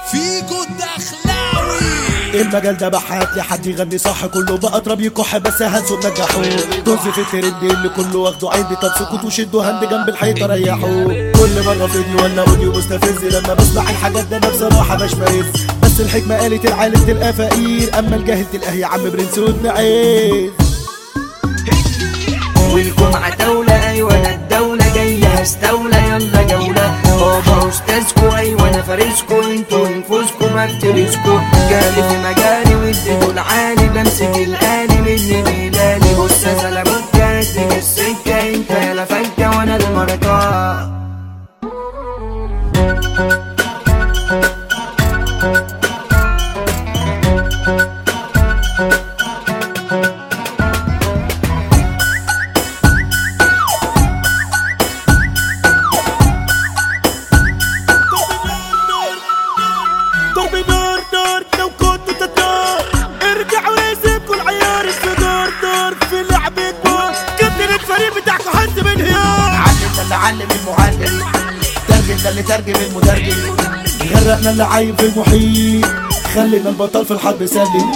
فيكو الدخلاوي المجال ده بحات لحد يغني صح كله بأطرب يكح بس هنسوا نجحوا طز في الترند اللي كله واخده عندي طب سكوت وشدوا هند جنب الحيطة ريحوا كل مرة فيديو ولا اوديو مستفز لما بسمع الحاجات ده انا بصراحة بشمئز بس الحكمة قالت العالم تلقى فقير اما الجاهل تلقاه يا عم برنس وابن والجمعة دولة أيوة أنا الدولة جاية هستولى يلا جولة بابا أستاذكو أيوة أنا فارسكو انتوا نفوسكو ما بترسكو جالي في مجالي واديته العالي بمسك الآلي مني ميلالي بص يا زلموت كاتب السكة انت يا فكة وأنا المركات ضرب نار نار لو كنتوا تتنار ارجعوا يسيبكوا العيار الصدار دار في لعبة بار كابتن الفريق بتاعكوا حد من هيار علمنا اللي علم المعلم ترجم ده اللي ترجم المترجم غرقنا اللي عايم في المحيط خلينا البطل في الحرب سلم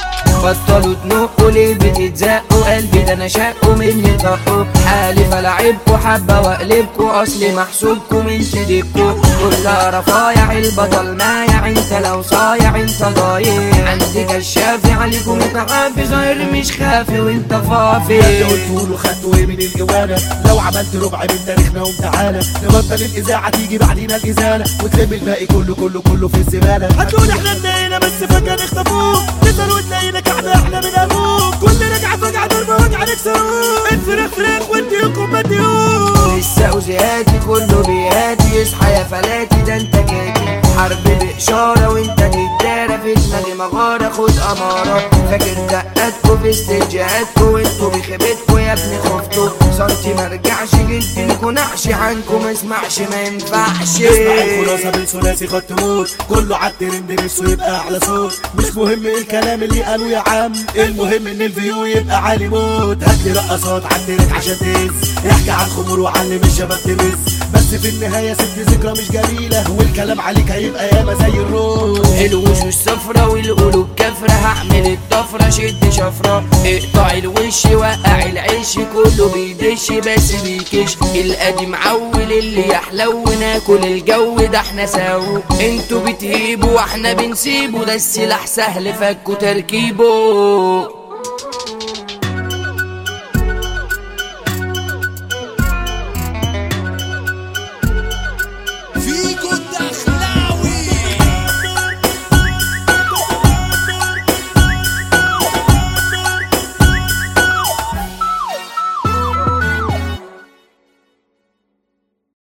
بطلوا تنقوا ليه بتتزقوا قلبي ده انا شقوا مني طقوا حالي فلاعبكوا حبة واقلبكوا اصلي محسوبكوا من شديدكوا كلها رفايع البطل مايع انت لو صايع انت ضايع عندي كشافي عليكم متعافي ظاهر مش خافي وانت اللي فافي قلتوا له خدتوا ايه من الجوانة لو عملت ربع من تاريخنا قوم تعالى نبطل الاذاعة تيجي بعدينا الازالة وتلم الباقي كله كله كله في الزبالة هتقول احنا نلاقينا بس فجأة نخطفوه نسأل وتلاقينا كعبة احلى من ابوك كل رجعة فجعة ضربة وجع نكسروه انفرخ فرخ واديكم بديوك لسه وزياتي كله بياتي اصحى يا فلاتي ده انت كاتي حرب بإشارة وانت تتدارى في دماغي مغارة خد أمارة فاكر دقاتكوا في استجهادكوا وانتوا بخيبتكوا يا ابني خفتوا سنتي مرجعش جدلكوا نعش عنكوا ما اسمعش ما ينفعش اسمع الخلاصة من ثلاثي خط موت كله عالترند نفسه يبقى اعلى صوت مش مهم ايه الكلام اللي قالوا يا عم المهم ان الفيو يبقى عالي موت هاتلي رقصات عالترند عشان تهز احكي عن خمور وعلم الشباب تمس بس في النهاية سبت ذكرى مش جميلة والكلام عليك هيبقى ياما زي الروح الوشوش صفرة والقلوب كفرة هعمل الطفرة شد شفرة اقطع الوش وقع العيش كله بيدش بس بيكش القديم عول اللي يحلو ناكل الجو ده احنا سوا انتوا بتهيبوا واحنا بنسيبه ده السلاح سهل فكوا تركيبه